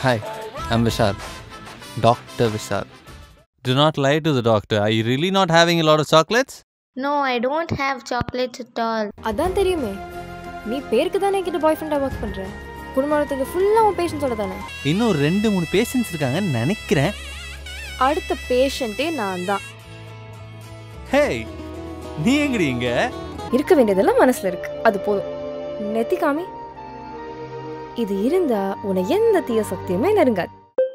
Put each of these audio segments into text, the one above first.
Hi, I'm Vishal. Dr. Vishal. Do not lie to the doctor. Are you really not having a lot of chocolates? No, I don't have chocolate at all. அதான் தெரியுமே நீ பேருக்கு தானே என்கிட்ட பாய் ஃப்ரெண்டாக work பண்ணுற குடும்பத்துக்கு ஃபுல்லாக உன் பேஷண்ட்ஸோட தானே இன்னும் ஒரு ரெண்டு மூணு பேஷண்ட்ஸ் இருக்காங்கன்னு நினைக்கிறேன் அடுத்த பேஷண்ட்டே நான் தான் ஹே நீ எங்கடி இங்க இருக்க வேண்டியதெல்லாம் மனசில் இருக்கு அது போதும் நெத்தி காமி இது இருந்தா உன்னை எந்த தீய சக்தியுமே நெருங்காது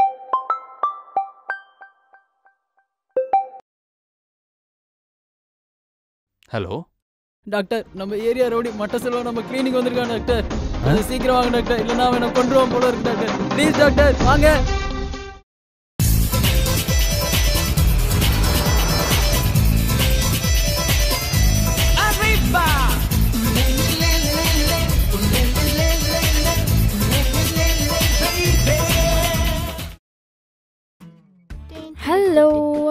ஹலோ டாக்டர் நம்ம ஏரியா ரோடி மட்ட செல்வம் நம்ம கிளினிக் வந்திருக்கான் டாக்டர் கொஞ்சம் சீக்கிரம் வாங்க டாக்டர் இல்லைன்னா அவனை கொண்டுருவோம் போல இருக்கு டாக்டர் ப்ளீஸ் டாக்டர் வாங்க ஹலோ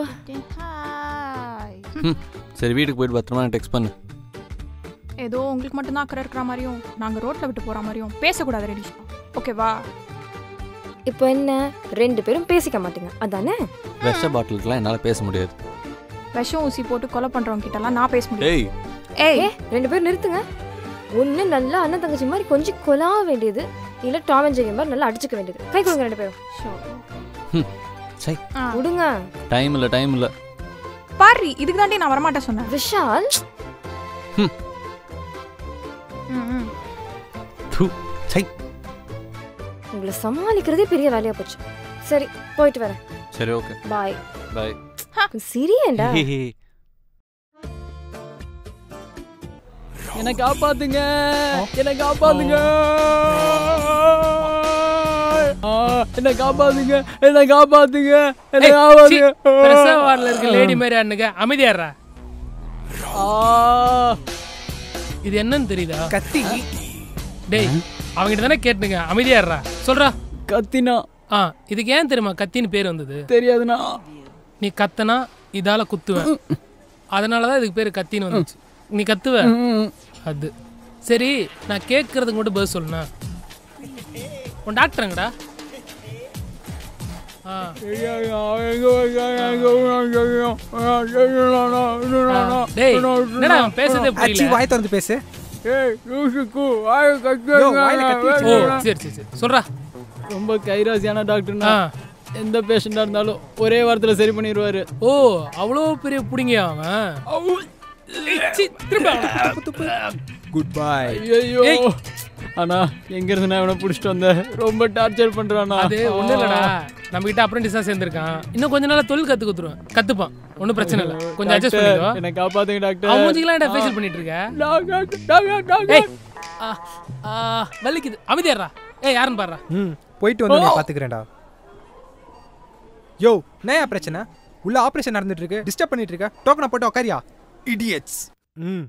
சரி வீட்டுக்கு போயிட்டு பத்திரமா டெக்ஸ்ட் பண்ணு ஏதோ உங்களுக்கு மட்டும்தான் அக்கறை இருக்கிற மாதிரியும் நாங்கள் ரோட்டில் விட்டு போகிற மாதிரியும் பேசக்கூடாது ரெடி ஓகேவா இப்போ என்ன ரெண்டு பேரும் பேசிக்க மாட்டீங்க அதானே விஷ பாட்டிலுக்குலாம் என்னால் பேச முடியாது விஷம் ஊசி போட்டு கொலை பண்ணுறவங்க கிட்டலாம் நான் பேச முடியும் ஏய் ஏய் ஏ ரெண்டு பேரும் நிறுத்துங்க ஒன்று நல்லா அண்ணன் தங்கச்சி மாதிரி கொஞ்சம் கொலா வேண்டியது இல்லை டாம் அண்ட் ஜெரி மாதிரி நல்லா அடிச்சுக்க வேண்டியது கை கொடுங்க ரெண்டு பேரும் சை ஆ. கொடுங்க டைம் இல்லை டைம் இல்லை பாரு இதுக்கு தாண்டி நான் வரமாட்டேன் சொன்னேன் விஷால் ம், ம். சை உங்களை சமாளிக்கிறதே பெரிய வேலையா போச்சு சரி போயிட்டு வரேன் சரி ஓகே பாய் பாய் சிரியேண்டா என்னை காப்பாத்துங்க என்னை காப்பாத்துங்க ஆ, என்னை காப்பாத்துங்க என்னை காப்பாத்துங்க என்னை ஏய், காப்பாத்துங்க பிரசவ வார்டில் இருக்க லேடி மாதிரி அண்ணுங்க அமைதியாடுறா ஆ, இது என்னன்னு தெரியுதா கத்தி டேய் அவங்கிட்ட தானே கேட்டுங்க அமைதியாடுறா சொல்றா கத்தினா ஆ இதுக்கு ஏன் தெரியுமா கத்தின்னு பேர் வந்தது தெரியாதுண்ணா நீ கத்தனா இதால குத்துவேன் அதனால தான் இதுக்கு பேர் கத்தின்னு வந்துச்சு நீ கத்துவ ம். அது சரி நான் கேட்கறதுக்கு மட்டும் பதில் சொல்லுண்ணா உன் டாக்டருங்கடா ஆ டேய் என்னடா அவன் பேசுறதே அச்சி புரியல வாய் திறந்து பேசு ஏய், லூசுக்கு வாயை கட்டு. யோ, வாயில கத்தி ஓ வச்சிருக்கியா? சரி சரி சரி சொல்றா ரொம்ப கைராசியான டாக்டர்னா ஆ எந்த பேஷண்டா இருந்தாலும் ஒரே வாரத்துல சரி பண்ணிடுவாரு ஓ அவ்வளோ பெரிய புடிங்க அவன் ஏய், சீ, திரும்ப அவனை. குட் பை ஐயோ ஏய். ஆனா எங்க இருந்து நான் இவனை புடிச்சிட்டு வந்தேன் ரொம்ப டார்ச்சர் பண்றானா அது ஒண்ணும் இல்லடா நம்ம கிட்ட அப்ரெண்டிஸா சேர்ந்திருக்கான் இன்னும் கொஞ்ச நாள் தொழில் கத்து கொடுத்துருவேன் கத்துப்பான் ஒன்றும் பிரச்சனை இல்லை கொஞ்சம் அட்ஜஸ்ட் டாக்டர், பண்ணிக்கோ என்னை காப்பாத்துங்க டாக்டர் அவன் மூஞ்சிக்கெல்லாம் என்ன ஃபேஷியல் பண்ணிட்டு இருக்க டாக்டர், டாக்டர், டாக்டர். ஏய் ஆ, ஆ, வலிக்குது அமைதியாடுறா ஏய் யாருன்னு பாடுறா ம் போயிட்டு வந்து நான் பாத்துக்கிறேன்டா யோ என்னயா பிரச்சனை உள்ள ஆபரேஷன் நடந்துட்டு இருக்கு டிஸ்டர்ப் பண்ணிட்டு இருக்க டோக்கனை போட்டு உக்காரியா இடியட்ஸ் ம்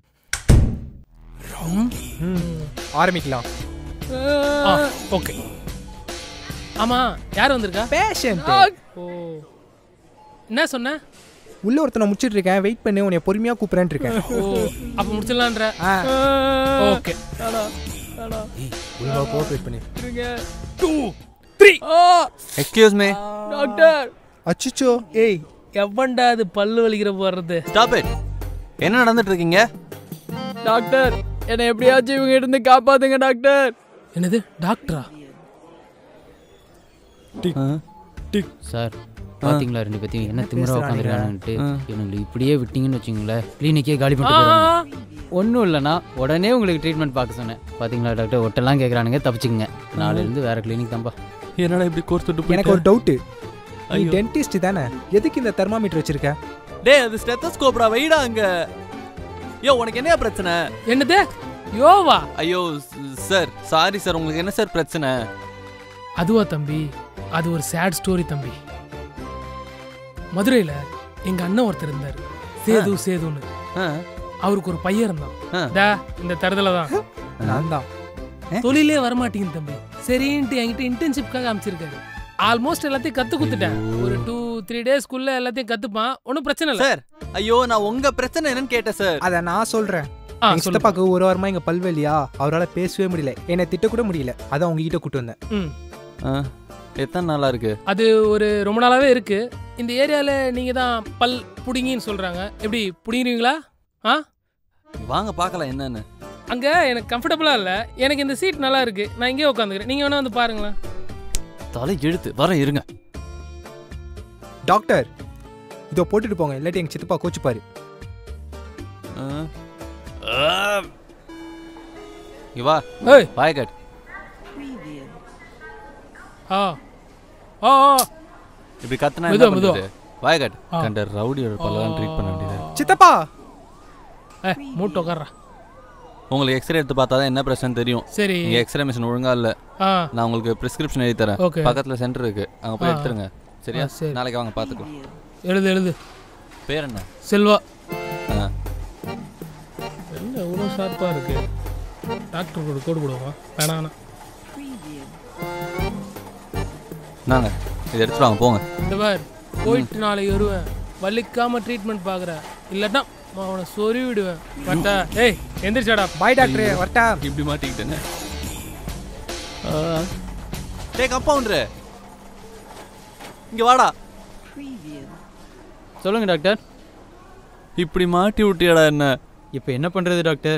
ம் ஆரம்பிக்கலாம் ஆ ஓகே ஆமா யார் வந்திருக்கா பேஷண்ட் ஓ என்ன சொன்ன உள்ள ஒருத்தனை முடிச்சிட்டு இருக்கேன் வெயிட் பண்ணி உன்னை பொறுமையா கூப்பிடுறேன்னு இருக்கேன் ஓ அப்ப முடிச்சிடலான்ற ஆ ஓகே வேணாம், வேணாம். ஒழுங்கா கோஆப்ரேட் பண்ணி இருங்க. Two three ah, excuse me doctor அச்சுச்சோ ஏய் எவன்டா அது பல்லு வலிக்கிற போடுறது ஸ்டாப் இட் என்ன நடந்துட்டு இருக்கீங்க டாக்டர் என்னை எப்படியாச்சும் இவங்க இருந்து காப்பாத்துங்க டாக்டர் என்னது டாக்டரா சார் பாத்தீங்களா ரெண்டு பேத்தையும் என்ன திமிரா உட்காந்துருக்கானுன்ட்டு இவனுங்களை இப்படியே விட்டீங்கன்னு வச்சுங்களேன் கிளினிக்கே காலி பண்ணிட்டு போயிடுவாங்க ஒன்றும் இல்லைண்ணா உடனே உங்களுக்கு ட்ரீட்மெண்ட் பார்க்க சொன்னேன் பாத்தீங்களா டாக்டர் ஒட்டெல்லாம் கேட்குறானுங்க தப்பிச்சுங்க நாளையிலேருந்து வேற கிளினிக் தான்ப்பா என்னடா இப்படி கோர்த்துட்டு எனக்கு ஒரு டவுட்டு நீ ஐயோ. டென்டிஸ்ட் தானே எதுக்கு இந்த தெர்மாமீட்டர் வச்சிருக்க டேய் அது ஸ்டெத்தஸ்கோப்டா வைடா அங்க யோ உனக்கு என்ன பிரச்சனை என்னது யோவா ஐயோ சார் சாரி சார் உங்களுக்கு என்ன சார் பிரச்சனை அதுவா தம்பி அது ஒரு சேட் ஸ்டோரி தம்பி மதுரையில எங்க அண்ணன் ஒருத்தர் இருந்தார் சேது சேதுன்னு ஆ, அவருக்கு ஒரு பையன் இருந்தான் ஆ. டா இந்த தரதுல தான் நான் தான் தொழிலே வரமாட்டேங்குது தம்பி சரின்ட்டு என்கிட்ட இன்டர்ன்ஷிப்காக அமைச்சிருக்காரு ஆல்மோஸ்ட் எல்லாத்தையும் கத்து கொடுத்துட்டேன் ஒரு டூ த்ரீ டேஸ்க்குள்ள எல்லாத்தையும் கத்துப்பான் ஒன்றும் பிரச்சனை இல்லை சார் ஐயோ நான் உங்க பிரச்சனை என்னன்னு கேட்டேன் சார் அதை நான் சொல்றேன் ஆ எங்க சொல்லு சித்தப்பாக்கு ஒரு வாரமா இங்க பல்வலியா அவரால் பேசவே முடியல என்னை திட்ட கூட முடியல அதான் உங்ககிட்ட கூட்டு வந்தேன் ம் ஆ, எத்தனை நாளா இருக்கு அது ஒரு ரொம்ப நாளாவே இருக்கு இந்த ஏரியாவில் நீங்கள் தான் பல் புடிங்கின்னு சொல்கிறாங்க எப்படி புடிங்கிறீங்களா ஆ வாங்க பார்க்கலாம் என்னன்னு அங்கே எனக்கு கம்ஃபர்டபுளாக இல்லை எனக்கு இந்த சீட் நல்லா இருக்கு நான் இங்கேயே உட்காந்துக்கிறேன் நீங்கள் வேணா வந்து பாருங்களேன் தலை எழுத்து வர இருங்க டாக்டர் இதோ போட்டுட்டு போங்க இல்லாட்டி எங்க சித்தப்பா கோச்சுப்பாரு ஆ. ஆ. இங்க வா ஏய் வாய் கட் ஆ ஆ ஆ. இப்படி கத்துனா மெதுவா, என்ன மெதுவா. பண்றது வாய் கட் ஆ. கண்ட ரவுடியோட பல்லதான் ட்ரீட் பண்ண வேண்டியது சித்தப்பா ஏ மூட்டை உட்கார்றா உங்களுக்கு எக்ஸ்ரே எடுத்து பார்த்தா தான் என்ன பிரச்சனை தெரியும் சரி இங்க எக்ஸ்ரே மிஷின் ஒழுங்கா இல்ல ஆ நான் உங்களுக்கு பிரிஸ்கிரிப்ஷன் எழுதி தரேன் ஓகே பக்கத்துல சென்டர் இருக்கு அங்க போய் ஆ. எடுத்துருங்க சரியா ஆ, சரி. நாளைக்கு வாங்க பாத்துக்கலாம் எழுது எழுது பேர் என்ன செல்வா ஆ. என்ன இவ்வளோ ஷார்ப்பாக இருக்கு டாக்டர் கூட கோடு போடுவோம் வேணாம் வேணாம் நாங்க இதை எடுத்துட்டு வாங்க போங்க இந்த பார் போயிட்டு நாளைக்கு வருவேன் வலிக்காம ட்ரீட்மெண்ட் பார்க்குறேன் இல்லாட்டா அவனை சொறி விடுவேன் பட்டா ஏய் எந்திரிச்சாடா பாய் டாக்டர் வரட்டா இப்படி மாட்டிக்கிட்டேன்னு டே கம்பவுண்டரு இங்க வாடா சொல்லுங்க டாக்டர் இப்படி மாட்டி விட்டியாடா என்ன இப்போ என்ன பண்ணுறது டாக்டர்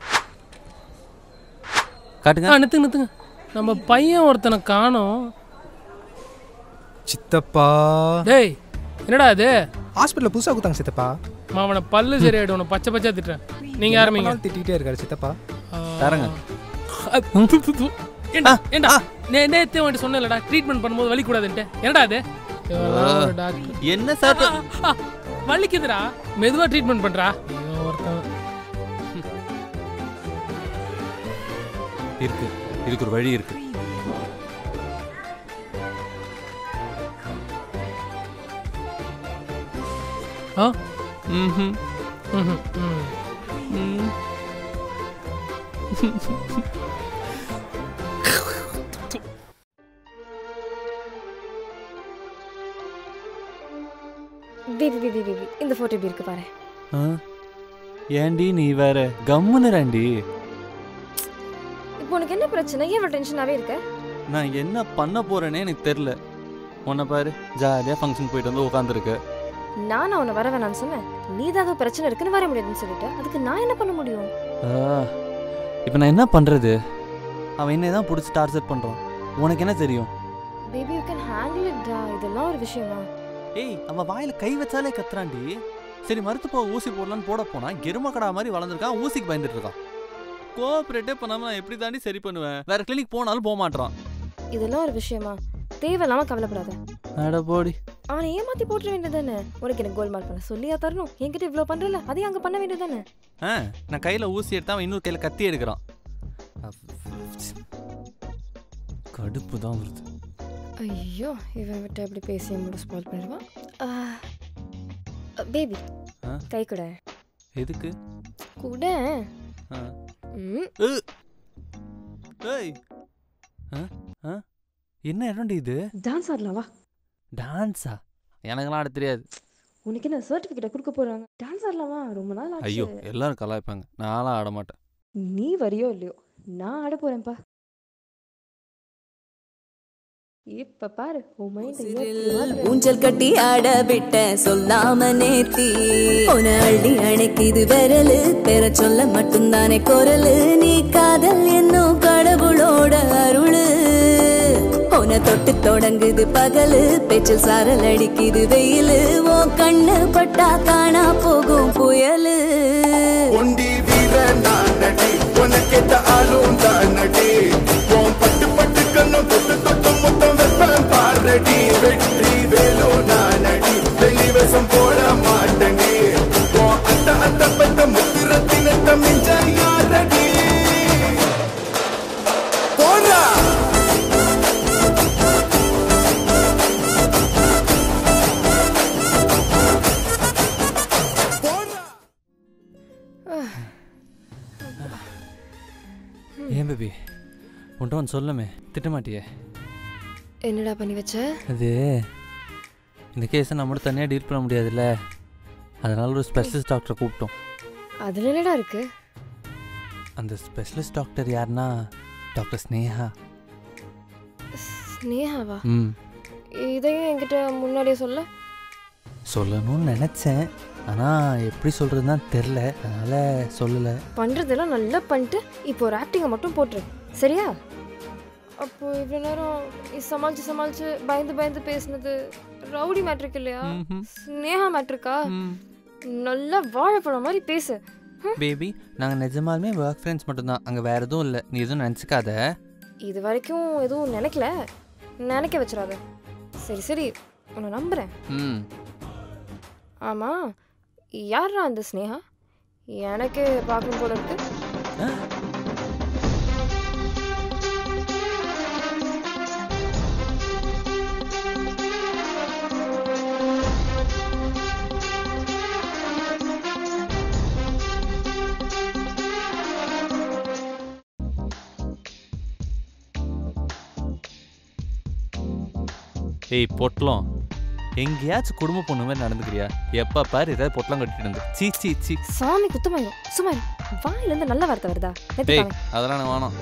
காட்டுங்க ஆ நிறுத்துங்க நிறுத்துங்க நம்ம பையன் ஒருத்தனை காணோம் சித்தப்பா டேய் என்னடா இது ஹாஸ்பிட்டல்ல புதுசா குத்தாங்க சித்தப்பா அவனை பல்லு சரியாயிடும் உன்னை பச்சை பச்சை திட்டுறேன் நீங்கள் ஆரம்பிங்க பண்ணாலும் திட்டிகிட்டே இருக்காரு சித்தப்பா தரங்க அ, து, து, து, து. ஏண்டா ஏண்டா நே நேத்தே வந்துட்டு சொன்னேன்லடா ட்ரீட்மெண்ட் பண்ணும்போது வலி கூடாதுன்ட்டு என்னடா அது இவன்லாம் ஒரு டாக்டர் என்ன சார் ஆ, ஆ, வலிக்குதுடா மெதுவா ட்ரீட்மெண்ட் பண்றா இவன் ஒருத்தன் இருக்கு இதுக்கு ஒரு வழி இருக்கு ஆ ம்ஹும். ம்ஹும், ம். ம். பேபி பேபி பேபி இந்த ஃபோட்டோ எப்படி இருக்கு பாரு ஆ? ஏன்டி நீ வேற கம்முன்னு ராண்டி இப்போ உனக்கு என்ன பிரச்சனை ஏன் இவ்வளோ டென்ஷனாகவே இருக்க நான் என்ன பண்ண போறேனே எனக்கு தெரியல உன்னை பாரு ஜாலியாக ஃபங்க்ஷன் போயிட்டு வந்து உட்காந்துருக்க நான் அவனை வர வேணாம்னு சொன்னேன் நீ தான் ஏதோ பிரச்சனை இருக்குன்னு வர முடியாதுன்னு சொல்லிட்டு அதுக்கு நான் என்ன பண்ண முடியும் இப்போ நான் என்ன பண்ணுறது அவன் என்னை தான் பிடிச்சி டார்ச்சர் பண்ணுறான் உனக்கு என்ன தெரியும் பேபி யூ கேன் ஹேண்டில் இட்ரா இதெல்லாம் ஒரு விஷயமா ஏய் அவன் வாயில கை வச்சாலே கத்துறான்டி சரி மருத்து போ ஊசி போடலான்னு போட போனா எருமக்கடா மாதிரி வளர்ந்துருக்கான் ஊசிக்கு பயந்துட்டு இருக்கான் கோஆப்ரேட்டே பண்ணாம நான் எப்படி தாண்டி சரி பண்ணுவேன் வேற கிளினிக் போனாலும் போக மாட்டான் இதெல்லாம் ஒரு விஷயமா தேவையில்லாம கவலைப்படாத அட போடி அவனை ஏமாத்தி போட்டுற வேண்டியதானே உனக்கு எனக்கு கோல்மால் பண்ண சொல்லியா தரணும் என்கிட்ட இவ்வளோ பண்றல அதையும் அங்கே பண்ண வேண்டியதானே ஆ நான் கையில ஊசி எடுத்தா அவன் இன்னொரு கையில கத்தி எடுக்கிறான் கடுப்பு தான் வருது ஐயோ இவன் விட்டு அப்படி பேசி மூட ஸ்பால் பண்ணிடுவான் பேபி ஆ? கை கூட எதுக்கு கூட ஆ. ம் உ. ஏய் ஆ? ஆ? என்ன இடம்டி இது டான்ஸ் ஆடலாம் வா டான்ஸா எனக்கெல்லாம் ஆட தெரியாது உனக்கு என்ன சர்டிஃபிகேட்டை கொடுக்க போறாங்க டான்ஸ் ஆடலாமா ரொம்ப நாள் ஆச்சு ஐயோ எல்லாரும் கலாய்ப்பாங்க நான்லாம் ஆட மாட்டேன் நீ வரியோ இல்லையோ நான் ஆட போறேன்ப்பா இப்ப பாரு உன் மைண்ட் ஊஞ்சல் கட்டி ஆட விட்ட சொல்லாம நேத்தி உன அள்ளி அணைக்குது விரலு பெற சொல்ல மட்டும்தானே குரலு நீ காதல் என்னும் கடவுளோட அருளு உன தொட்டு தொடங்குது பகலு பேச்சில் சாரல் அடிக்குது வெயிலு உன் கண்ணு பட்டா காணா போகும் புயலு ஒண்டி வீர நானடி உனக்கேத்த ஆளும் தானடி உன் பட்டு பட்டு கண்ணும் தொட்டு தொட்டு முத்தம் வெப்பம் பாரடி வெற்றி வேலோ நானடி வெளிவசம் போட மாட்டேனே உன் அத்த அத்த பத்த முத்திரத்தினத்த மிஞ்ச யாரடி போடா ஏன் பேபி உன்ட்ட ஒன்று சொல்லமே திட்ட மாட்டியே என்னடா பண்ணி வச்ச அது இந்த கேஸை நம்ம மட்டும் தனியாக டீல் பண்ண முடியாதுல்ல அதனால ஒரு ஸ்பெஷலிஸ்ட் டாக்டரை கூப்பிட்டோம் அதுல என்னடா இருக்கு அந்த ஸ்பெஷலிஸ்ட் டாக்டர் யாருன்னா டாக்டர் ஸ்னேகா ஸ்னேகாவா ம் இதையும் என்கிட்ட முன்னாடியே சொல்ல சொல்லணும்னு நினச்சேன் ஆனால் எப்படி சொல்கிறதுன்னு தெரில அதனால் சொல்லலை பண்ணுறதெல்லாம் நல்லா பண்ணிட்டு இப்போ ஒரு ஆக்டிங்கை மட்டும் போட்டுரு சரியா அப்போ இவ்வளோ நேரம் நீ சமாளிச்சு சமாளிச்சு பயந்து பயந்து பேசுனது ரவுடி மேட்ரிக் இல்லையா ஸ்னேகா மேட்ரிக்கா நல்லா வாழைப்பழம் மாதிரி பேசு பேபி நாங்கள் நிஜமாலுமே ஒர்க் ஃப்ரெண்ட்ஸ் மட்டும்தான் அங்கே வேறு எதுவும் இல்லை நீ எதுவும் நினச்சிக்காத இது வரைக்கும் எதுவும் நினைக்கல நினைக்க வச்சிடாத சரி சரி உன்னை நம்புகிறேன் ம் ஆமாம் யாரா அந்த ஸ்னேகா எனக்கு பார்க்கணும் போல இருக்கு ஏய் பொட்டலம் எங்கேயாச்சும் குடும்ப பொண்ணு மாதிரி நடந்துக்கிறியா எப்போ பாரு ஏதாவது பொட்டலம் கட்டிட்டு இருந்து சீ சீ சீ சாமி குத்தமாயிரும் சும்மா இரு. வாயிலேருந்து நல்ல வார்த்தை வருதா ஏய் எடுத்துக்காங்க அதெல்லாம் எனக்கு வேணாம்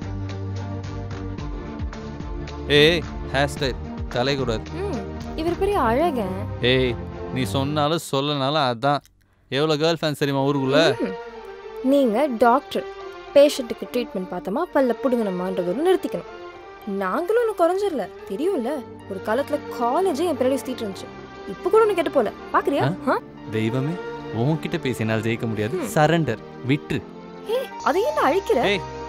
ஏய் ஹேர் ஸ்டைல் தலை கூடாது ம் இவர் பெரிய அழகன் ஏய் நீ சொன்னாலும் சொல்லனாலும் அதான் எவ்வளோ கேர்ள் ஃபேன்ஸ் தெரியுமா ஊருக்குள்ள ம். நீங்க டாக்டர் பேஷண்ட்டுக்கு ட்ரீட்மெண்ட் பார்த்தோமா பல்ல பிடுங்கணுமான்றதோடு நிறுத்திக்கணும் நாங்களும் ஒன்றும் குறைஞ்சிடல தெரியும்ல ஒரு காலத்துல காலேஜே என் பின்னாடி சுத்திட்டு இருந்துச்சு இப்போ கூட ஒன்று கெட்டு போல பாக்குறியா ஆ தெய்வமே உன்கிட்ட பேசி என்னால் ஜெயிக்க முடியாது சரண்டர் விட்டுரு ஏய் அதை என்ன அழிக்கிற ஏய்